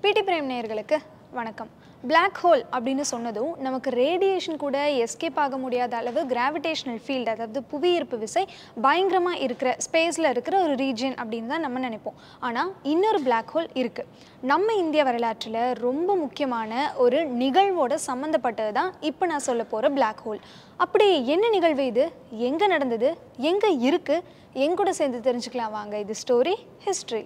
பிடி பிரேம் நேயர்களுக்கு வணக்கம் Black ஹோல் அப்படின்னு சொன்னதும் நமக்கு ரேடியேஷன் கூட எஸ்கேப் ஆக முடியாத அளவு கிராவிடேஷனல் ஃபீல்டு அதாவது புவியீர்ப்பு விசை பயங்கரமாக இருக்கிற ஸ்பேஸில் இருக்கிற ஒரு ரீஜியன் அப்படின்னு தான் நம்ம நினைப்போம் ஆனால் இன்னொரு Black ஹோல் இருக்குது நம்ம இந்திய வரலாற்றில் ரொம்ப முக்கியமான ஒரு நிகழ்வோட சம்மந்தப்பட்டது தான் இப்போ நான் சொல்ல போகிற Black ஹோல் அப்படி என்ன நிகழ்வு இது எங்கே நடந்தது எங்கே இருக்குது என் கூட சேர்ந்து தெரிஞ்சுக்கலாம் வாங்க இது ஸ்டோரி ஹிஸ்ட்ரி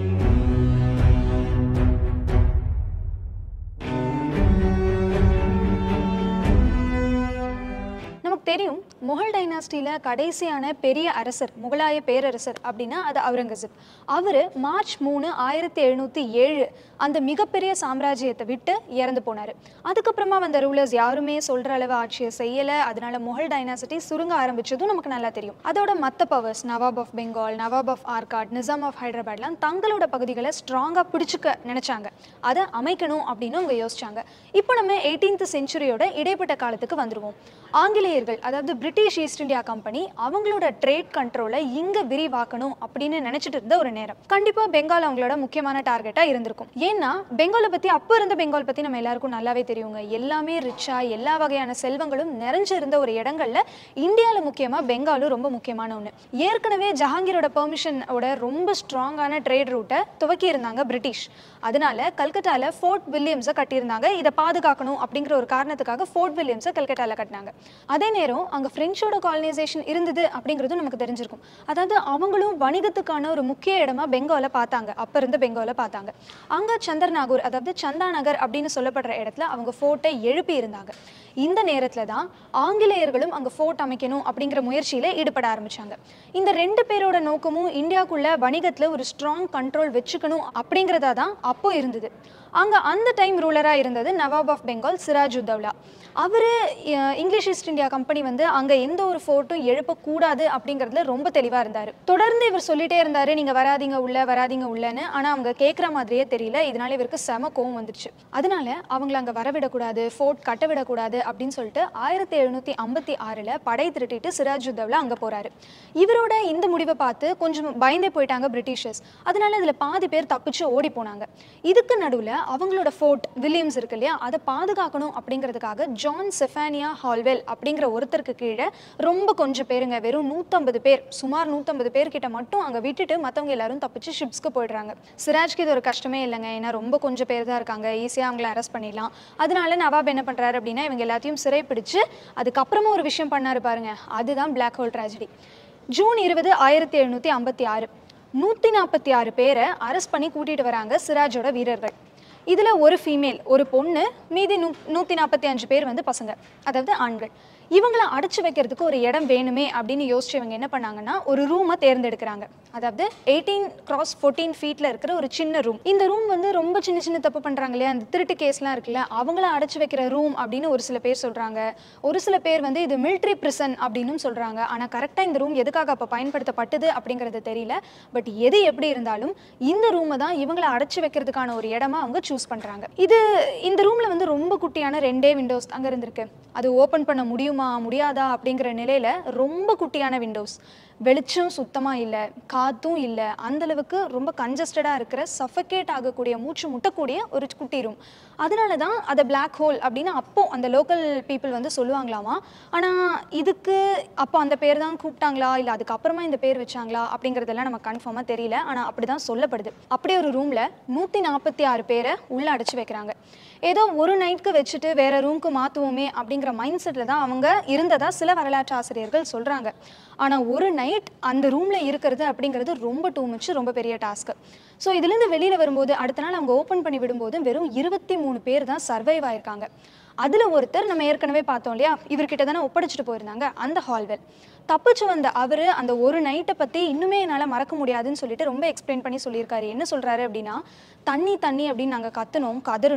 நமக்கு தெரியும் முகல் டைனாஸ்டியில் கடைசியான பெரிய அரசர் முகலாய பேரரசர் அப்படின்னா அது அவுரங்கசீப் அவர் மார்ச் மூணு ஆயிரத்தி எழுநூற்றி ஏழு அந்த மிகப்பெரிய சாம்ராஜ்யத்தை விட்டு இறந்து போனார் அதுக்கப்புறமா வந்த ரூலர்ஸ் யாருமே சொல்கிற அளவு ஆட்சியை செய்யலை அதனால முகல் டைனாசிட்டி சுருங்க ஆரம்பிச்சதும் நமக்கு நல்லா தெரியும் அதோட மற்ற powers Nawab of Bengal Nawab of Arcot Nizam of ஹைதராபாத்லாம் தங்களோட பகுதிகளை ஸ்ட்ராங்காக பிடிச்சிக்க நினச்சாங்க அதை அமைக்கணும் அப்படின்னு அவங்க யோசிச்சாங்க இப்போ நம்ம எயிட்டீன்த் செஞ்சுரியோட இடைப்பட்ட காலத்துக்கு வந்துருவோம் ஆங்கிலேயர்கள் அதாவது பிரிட்டிஷ் ஈஸ்ட் இந்தியா கம்பெனி அவங்களோட ட்ரேட் கண்ட்ரோலை இங்கே விரிவாக்கணும் அப்படின்னு நினச்சிட்டு இருந்த ஒரு நேரம் கண்டிப்பாக பெங்கால் அவங்களோட முக்கியமான டார்கெட்டாக இருந்திருக்கும் ஏன்னா பெங்காலை பற்றி அப்போ இருந்த பெங்கால் பற்றி நம்ம எல்லாருக்கும் நல்லாவே தெரியுங்க எல்லாமே ரிச்சாக எல்லா வகையான செல்வங்களும் நிறைஞ்சிருந்த ஒரு இடங்கள்ல இந்தியாவில் முக்கியமாக பெங்காலும் ரொம்ப முக்கியமான ஒன்று ஏற்கனவே ஜஹாங்கீரோட பெர்மிஷனோட ரொம்ப ஸ்ட்ராங்கான ட்ரேட் ரூட்டை துவக்கி இருந்தாங்க பிரிட்டிஷ் அதனால கல்கட்டால ஃபோர்ட் வில்லியம்ஸை கட்டியிருந்தாங்க இதை பாதுகாக்கணும் அப்படிங்கிற ஒரு காரணத்துக்காக ஃபோர்ட் வில்லியம்ஸை கல்கட்டால கட்டினாங்க அதே நேரம் அங்கே ஃப்ரெஞ்சோட காலனைசேஷன் இருந்தது அப்படிங்கிறதும் நமக்கு தெரிஞ்சிருக்கும் அதாவது அவங்களும் வணிகத்துக்கான ஒரு முக்கிய இடமா பெங்காலை பார்த்தாங்க அப்போ இருந்த பெங்காலை பார்த்தாங்க அங்கே சந்தர்நாகூர் அதாவது சந்தாநகர் அப்படின்னு சொல்லப்படுற இடத்துல அவங்க ஃபோர்ட்டை எழுப்பி இருந்தாங்க இந்த நேரத்தில் தான் ஆங்கிலேயர்களும் அங்கே ஃபோர்ட் அமைக்கணும் அப்படிங்கிற முயற்சியில் ஈடுபட ஆரம்பிச்சாங்க இந்த ரெண்டு பேரோட நோக்கமும் இந்தியாவுக்குள்ள வணிகத்தில் ஒரு ஸ்ட்ராங் கண்ட்ரோல் வச்சுக்கணும் அப்படிங்கிறதா தான் அப்போ இருந்தது அங்கே அந்த டைம் ரூலராக இருந்தது நவாப் ஆஃப் பெங்கால் சிராஜுத்தவ்லா அவர் இங்கிலீஷ் ஈஸ்ட் இந்தியா கம்பெனி வந்து அங்கே எந்த ஒரு ஃபோர்ட்டும் எழுப்பக்கூடாது அப்படிங்கிறதுல ரொம்ப தெளிவாக இருந்தார் தொடர்ந்து இவர் சொல்லிட்டே இருந்தார் நீங்கள் வராதீங்க உள்ள வராதீங்க உள்ளன்னு ஆனால் அவங்க கேட்குற மாதிரியே தெரியல இதனால இவருக்கு செம கோவம் வந்துருச்சு அதனால அவங்கள அங்கே வரவிடக்கூடாது ஃபோர்ட் கட்ட விடக்கூடாது அப்படின்னு சொல்லிட்டு ஆயிரத்தி எழுநூற்றி ஐம்பத்தி ஆறில் படை திரட்டிட்டு சிராஜுத்தவ்லா அங்கே போகிறாரு இவரோட இந்த முடிவை பார்த்து கொஞ்சம் பயந்தே போயிட்டாங்க பிரிட்டிஷர்ஸ் அதனால இதில் பாதி பேர் தப்பிச்சு ஓடி போனாங்க இதுக்கு நடுவில் அவங்களோட ஃபோர்ட் வில்லியம்ஸ் இருக்கு இல்லையா அதை பாதுகாக்கணும் அப்படிங்கிறதுக்காக ஜான் செஃபானியா ஹால்வெல் அப்படிங்கிற ஒருத்தருக்கு கீழே ரொம்ப கொஞ்சம் பேருங்க வெறும் நூற்றம்பது பேர் சுமார் நூற்றம்பது பேர்கிட்ட மட்டும் அங்கே விட்டுட்டு மற்றவங்க எல்லாரும் தப்பிச்சு ஷிப்ஸ்க்கு போயிடுறாங்க சிராஜ்க்கு இது ஒரு கஷ்டமே இல்லைங்க ஏன்னா ரொம்ப கொஞ்சம் பேர் தான் இருக்காங்க ஈஸியாக அவங்கள அரெஸ்ட் பண்ணிடலாம் அதனால நவாப் என்ன பண்ணுறாரு அப்படின்னா இவங்க எல்லாத்தையும் சிறை பிடிச்சு அதுக்கப்புறமா ஒரு விஷயம் பண்ணாரு பாருங்க அதுதான் பிளாக் ஹோல் ட்ராஜடி ஜூன் இருபது ஆயிரத்தி எழுநூற்றி ஐம்பத்தி ஆறு நூற்றி நாற்பத்தி ஆறு பேரை அரெஸ்ட் பண்ணி கூட்டிகிட்டு வராங்க சிராஜோட வீரர்கள் இதில் ஒரு ஃபீமேல் ஒரு பொண்ணு மீதி நூ நூற்றி நாற்பத்தி அஞ்சு பேர் வந்து பசங்க அதாவது ஆண்கள் இவங்களை அடைச்சி வைக்கிறதுக்கு ஒரு இடம் வேணுமே அப்படின்னு யோசிச்சு இவங்க என்ன பண்ணாங்கன்னா ஒரு ரூமை தேர்ந்தெடுக்கிறாங்க அதாவது எயிட்டீன் கிராஸ் ஃபோர்டீன் ஃபீட்டில் இருக்கிற ஒரு சின்ன ரூம் இந்த ரூம் வந்து ரொம்ப சின்ன சின்ன தப்பு பண்ணுறாங்க இல்லையா அந்த திருட்டு கேஸ்லாம் இருக்குல்ல அவங்கள அடைச்சி வைக்கிற ரூம் அப்படின்னு ஒரு சில பேர் சொல்கிறாங்க ஒரு சில பேர் வந்து இது மிலிட்ரி பிரிசன் அப்படின்னும் சொல்கிறாங்க ஆனால் கரெக்டாக இந்த ரூம் எதுக்காக அப்போ பயன்படுத்தப்பட்டது அப்படிங்கிறது தெரியல பட் எது எப்படி இருந்தாலும் இந்த ரூமை தான் இவங்களை அடைச்சி வைக்கிறதுக்கான ஒரு இடமா அவங்க சூஸ் பண்ணுறாங்க இது இந்த ரூமில் வந்து ரொம்ப குட்டியான ரெண்டே விண்டோஸ் அங்கே இருந்திருக்கு அது ஓப்பன் பண்ண முடியுமா முடியாதா அப்படிங்கிற நிலையில் ரொம்ப குட்டியான விண்டோஸ் வெளிச்சம் சுத்தமாக இல்லை காற்றும் இல்லை அந்தளவுக்கு ரொம்ப கன்ஜஸ்டடாக இருக்கிற சஃபகேட் ஆகக்கூடிய மூச்சு முட்டக்கூடிய ஒரு குட்டி ரூம் அதனால தான் அதை பிளாக் ஹோல் அப்படின்னு அப்போ அந்த லோக்கல் பீப்புள் வந்து சொல்லுவாங்களாமா ஆனால் இதுக்கு அப்போ அந்த பேர் தான் கூப்பிட்டாங்களா இல்லை அதுக்கப்புறமா இந்த பேர் வச்சாங்களா அப்படிங்கிறதெல்லாம் நமக்கு கன்ஃபார்மாக தெரியல ஆனால் அப்படி தான் சொல்லப்படுது அப்படியே ஒரு ரூமில் நூற்றி நாற்பத்தி ஆறு பேரை உள்ளே அடைச்சி வைக்கிறாங்க ஏதோ ஒரு நைட்க்கு வச்சுட்டு வேற ரூம்க்கு மாற்றுவோமே அப்படிங்கிற மைண்ட் செட்டில் தான் அவங்க இருந்ததா சில வரலாற்று ஆசிரியர்கள் சொல்கிறாங்க ஆனால் ஒரு நைட் அந்த ரூமில் இருக்கிறது அப்படிங்கிறது ரொம்ப டூ மச் ரொம்ப பெரிய டாஸ்க்கு ஸோ இதுலேருந்து வெளியில் வரும்போது அடுத்த நாள் அவங்க ஓப்பன் பண்ணி விடும்போது வெறும் இருபத்தி மூணு பேர் தான் சர்வைவ் ஆயிருக்காங்க அதில் ஒருத்தர் நம்ம ஏற்கனவே பார்த்தோம் இல்லையா இவர்கிட்ட தானே ஒப்படைச்சிட்டு போயிருந்தாங்க அந்த ஹால்வெல் தப்பிச்சு வந்த அவர் அந்த ஒரு நைட்டை பற்றி இன்னுமே என்னால் மறக்க முடியாதுன்னு சொல்லிட்டு ரொம்ப எக்ஸ்பிளைன் பண்ணி சொல்லியிருக்காரு என்ன சொல்கிறாரு அப்படின்னா தண்ணி தண்ணி அப்படின்னு நாங்கள் கத்துனோம் கதறினோம்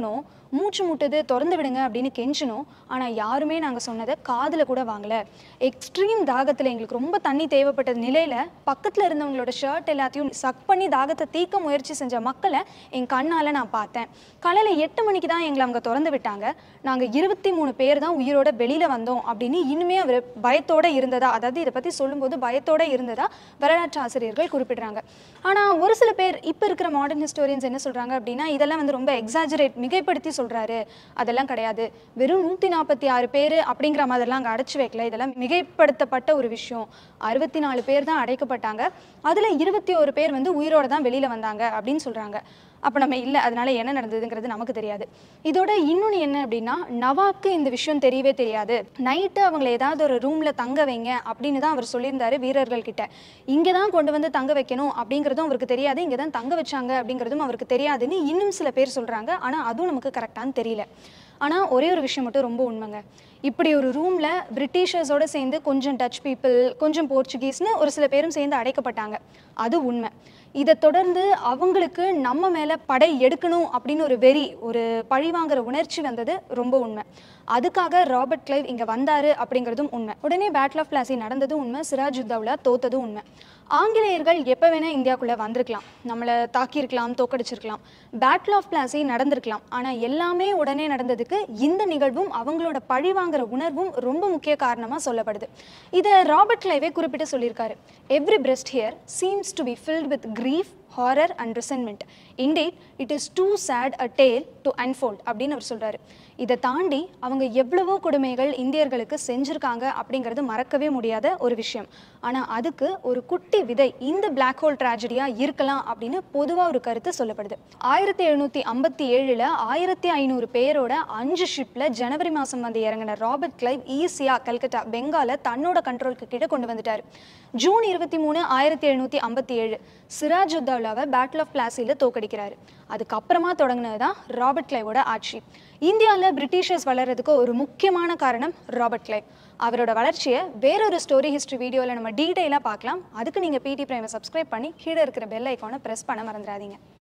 மூச்சு முட்டுது திறந்து விடுங்க அப்படின்னு கெஞ்சினோம் ஆனால் யாருமே நாங்கள் சொன்னதை காதில் கூட வாங்கல எக்ஸ்ட்ரீம் தாகத்தில் எங்களுக்கு ரொம்ப தண்ணி தேவைப்பட்ட நிலையில் பக்கத்தில் இருந்தவங்களோட ஷர்ட் எல்லாத்தையும் சக் பண்ணி தாகத்தை தீர்க்க முயற்சி செஞ்ச மக்களை என் கண்ணால் நான் பார்த்தேன் காலையில் எட்டு மணிக்கு தான் எங்களை அவங்க திறந்து விட்டாங்க நாங்கள் இருபத்தி மூணு பேர் தான் உயிரோட வெளியில் வந்தோம் அப்படின்னு இன்னுமே அவர் பயத்தோட இருந்ததா அதாவது இதை பற்றி சொல்லும்போது பயத்தோட இருந்ததா வரலாற்று ஆசிரியர்கள் குறிப்பிடுறாங்க ஆனால் ஒரு சில பேர் இப்போ இருக்கிற மாடர்ன் ஹிஸ்டோரியன்ஸ் என்ன சொல்கிறாங்க அப்படின்னா இதெல்லாம் வந்து ரொம்ப எக்ஸாஜரேட் மிகைப்படுத்தி சொல்கிறாரு அதெல்லாம் கிடையாது வெறும் நூற்றி நாற்பத்தி ஆறு பேர் அப்படிங்கிற மாதிரிலாம் அங்கே அடைச்சி வைக்கல இதெல்லாம் மிகைப்படுத்தப்பட்ட ஒரு விஷயம் அறுபத்தி நாலு பேர் தான் அடைக்கப்பட்டாங்க அதில் இருபத்தி ஒரு பேர் வந்து உயிரோட தான் வெளியில் வந்தாங்க அப்படின்னு சொல்கிறாங்க அப்போ நம்ம இல்லை அதனால என்ன நடந்ததுங்கிறது நமக்கு தெரியாது இதோட இன்னொன்று என்ன அப்படின்னா நவாக்கு இந்த விஷயம் தெரியவே தெரியாது நைட்டு அவங்கள ஏதாவது ஒரு ரூமில் தங்க வைங்க அப்படின்னு தான் அவர் சொல்லியிருந்தாரு வீரர்கள் கிட்ட இங்கே தான் கொண்டு வந்து தங்க வைக்கணும் அப்படிங்கிறதும் அவருக்கு தெரியாது இங்கே தான் தங்க வச்சாங்க அப்படிங்கிறதும் அவருக்கு தெரியாதுன்னு இன்னும் சில பேர் சொல்கிறாங்க ஆனால் அதுவும் நமக்கு கரெக்டானு தெரியல ஆனால் ஒரே ஒரு விஷயம் மட்டும் ரொம்ப உண்மைங்க இப்படி ஒரு ரூமில் பிரிட்டிஷர்ஸோட சேர்ந்து கொஞ்சம் டச் பீப்புள் கொஞ்சம் போர்ச்சுகீஸ்னு ஒரு சில பேரும் சேர்ந்து அடைக்கப்பட்டாங்க அது உண்மை இதை தொடர்ந்து அவங்களுக்கு நம்ம மேலே படை எடுக்கணும் அப்படின்னு ஒரு வெறி ஒரு பழிவாங்கிற உணர்ச்சி வந்தது ரொம்ப உண்மை அதுக்காக ராபர்ட் கிளைவ் இங்கே வந்தார் அப்படிங்கிறதும் உண்மை உடனே பேட்டில் ஆஃப் பிளாசி நடந்ததும் உண்மை சிராஜ் உத்தவ்லா தோத்ததும் உண்மை ஆங்கிலேயர்கள் எப்போ வேணால் இந்தியாவுக்குள்ளே வந்திருக்கலாம் நம்மளை தாக்கியிருக்கலாம் தோக்கடிச்சிருக்கலாம் பேட்டில் ஆஃப் பிளாசி நடந்திருக்கலாம் ஆனால் எல்லாமே உடனே நடந்ததுக்கு இந்த நிகழ்வும் அவங்களோட பழிவாங்கிற உணர்வும் ரொம்ப முக்கிய காரணமாக சொல்லப்படுது இதை ராபர்ட் கிளைவே குறிப்பிட்டு சொல்லியிருக்காரு every breast here seems to be filled with grief horror and resentment indeed it is too sad a tale to unfold அப்படின்னு அவர் சொல்றாரு இதை தாண்டி அவங்க எவ்வளவோ கொடுமைகள் இந்தியர்களுக்கு செஞ்சுருக்காங்க அப்படிங்கிறது மறக்கவே முடியாத ஒரு விஷயம் ஆனால் அதுக்கு ஒரு குட்டி விதை இந்த பிளாக் ஹோல் ட்ராஜடியாக இருக்கலாம் அப்படின்னு பொதுவாக ஒரு கருத்து சொல்லப்படுது ஆயிரத்தி எழுநூற்றி ஐம்பத்தி ஏழில் ஆயிரத்தி ஐநூறு பேரோட அஞ்சு ஷிப்பில் ஜனவரி மாதம் வந்து இறங்கின ராபர்ட் கிளைவ் ஈஸியாக கல்கட்டா பெங்காலை தன்னோட கண்ட்ரோலுக்கு கீழே கொண்டு வந்துட்டார் ஜூன் இருபத்தி மூணு ஆயிரத்தி எழுநூற்றி ஐம்பத்தி ஏழு சிராஜ் உத்தவ்லாவை பேட்டில் ஆஃப் பிளாசியில் தோக்கடிக்கிறாரு அதுக்கப்புறமா தொடங்கினது தான் ராபர்ட் கிளைவோட ஆட்சி இந்தியாவில் பிரிட்டிஷர்ஸ் வளர்றதுக்கு ஒரு முக்கியமான காரணம் ராபர்ட் கிளைவ் அவரோட வளர்ச்சியை வேறொரு ஸ்டோரி ஹிஸ்ட்ரி வீடியோவில் நம்ம டீட்டெயிலாக பார்க்கலாம் அதுக்கு நீங்கள் பிடி பிரைமை சப்ஸ்கிரைப் பண்ணி கீழே இருக்கிற பெல் ஐக்கானை ப்ரெஸ் பண்ண மறந்துடாதீங்க